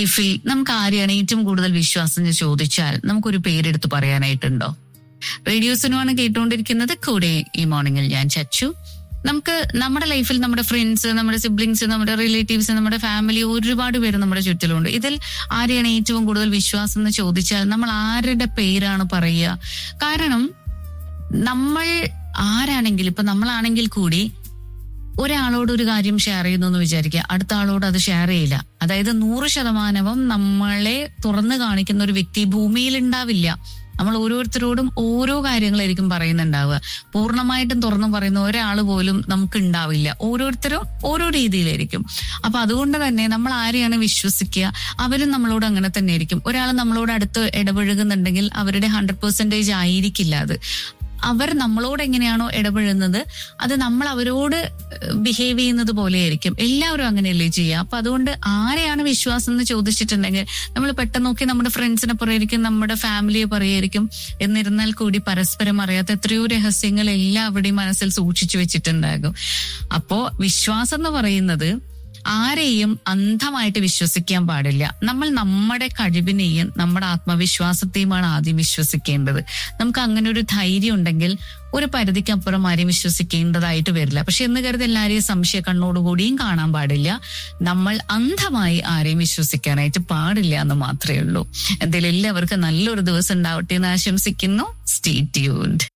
ലൈഫിൽ നമുക്ക് ആരെയാണ് ഏറ്റവും കൂടുതൽ വിശ്വാസം എന്ന് ചോദിച്ചാൽ നമുക്കൊരു പേരെടുത്ത് പറയാനായിട്ടുണ്ടോ റേഡിയോസിനുമാണ് കേട്ടുകൊണ്ടിരിക്കുന്നത് കൂടെ ഈ മോർണിംഗിൽ ഞാൻ ചച്ചു നമുക്ക് നമ്മുടെ ലൈഫിൽ നമ്മുടെ ഫ്രണ്ട്സ് നമ്മുടെ സിബ്ലിങ്സ് നമ്മുടെ റിലേറ്റീവ്സ് നമ്മുടെ ഫാമിലി ഒരുപാട് പേര് നമ്മുടെ ചുറ്റിലുണ്ട് ഇതിൽ ആരെയാണ് ഏറ്റവും കൂടുതൽ വിശ്വാസം എന്ന് ചോദിച്ചാൽ നമ്മൾ ആരുടെ പേരാണ് പറയുക കാരണം നമ്മൾ ആരാണെങ്കിൽ ഇപ്പൊ നമ്മളാണെങ്കിൽ കൂടി ഒരാളോട് ഒരു കാര്യം ഷെയർ ചെയ്യുന്നു എന്ന് വിചാരിക്കുക അടുത്ത ആളോട് അത് ഷെയർ ചെയ്യില്ല അതായത് നൂറ് ശതമാനവും നമ്മളെ തുറന്നു കാണിക്കുന്ന ഒരു വ്യക്തി ഭൂമിയിൽ ഉണ്ടാവില്ല നമ്മൾ ഓരോരുത്തരോടും ഓരോ കാര്യങ്ങളായിരിക്കും പറയുന്നുണ്ടാവുക പൂർണ്ണമായിട്ടും തുറന്നു പറയുന്ന ഒരാൾ പോലും നമുക്ക് ഉണ്ടാവില്ല ഓരോരുത്തരും ഓരോ രീതിയിലായിരിക്കും അപ്പൊ അതുകൊണ്ട് തന്നെ നമ്മൾ ആരെയാണ് വിശ്വസിക്കുക അവരും നമ്മളോട് അങ്ങനെ തന്നെ ആയിരിക്കും ഒരാൾ നമ്മളോട് അടുത്ത് ഇടപഴകുന്നുണ്ടെങ്കിൽ അവരുടെ ഹൺഡ്രഡ് പെർസെന്റേജ് ആയിരിക്കില്ല അത് അവർ നമ്മളോട് എങ്ങനെയാണോ ഇടപെടുന്നത് അത് നമ്മൾ അവരോട് ബിഹേവ് ചെയ്യുന്നത് പോലെയായിരിക്കും എല്ലാവരും അങ്ങനെയല്ലേ ചെയ്യുക അപ്പൊ അതുകൊണ്ട് ആരെയാണ് വിശ്വാസം എന്ന് ചോദിച്ചിട്ടുണ്ടെങ്കിൽ നമ്മൾ പെട്ടെന്ന് നോക്കി നമ്മുടെ ഫ്രണ്ട്സിനെ പറയായിരിക്കും നമ്മുടെ ഫാമിലിയെ പറയായിരിക്കും എന്നിരുന്നാൽ കൂടി പരസ്പരം അറിയാത്ത എത്രയോ രഹസ്യങ്ങൾ എല്ലാവരുടെയും മനസ്സിൽ സൂക്ഷിച്ചു വെച്ചിട്ടുണ്ടാകും അപ്പോ വിശ്വാസം എന്ന് പറയുന്നത് ആരെയും അന്ധമായിട്ട് വിശ്വസിക്കാൻ പാടില്ല നമ്മൾ നമ്മുടെ കഴിവിനെയും നമ്മുടെ ആത്മവിശ്വാസത്തെയുമാണ് ആദ്യം വിശ്വസിക്കേണ്ടത് നമുക്ക് അങ്ങനെ ഒരു ധൈര്യം ഉണ്ടെങ്കിൽ ഒരു പരിധിക്കപ്പുറം ആരെയും വിശ്വസിക്കേണ്ടതായിട്ട് വരില്ല പക്ഷെ എന്ന് കരുതി എല്ലാവരെയും സംശയ കണ്ണോടുകൂടിയും കാണാൻ പാടില്ല നമ്മൾ അന്ധമായി ആരെയും വിശ്വസിക്കാനായിട്ട് പാടില്ല എന്ന് മാത്രമേ ഉള്ളൂ എന്തായാലും എല്ലാവർക്കും നല്ലൊരു ദിവസം ഉണ്ടാവട്ടെ എന്ന് ആശംസിക്കുന്നു സ്റ്റേ ട്യൂൺഡ്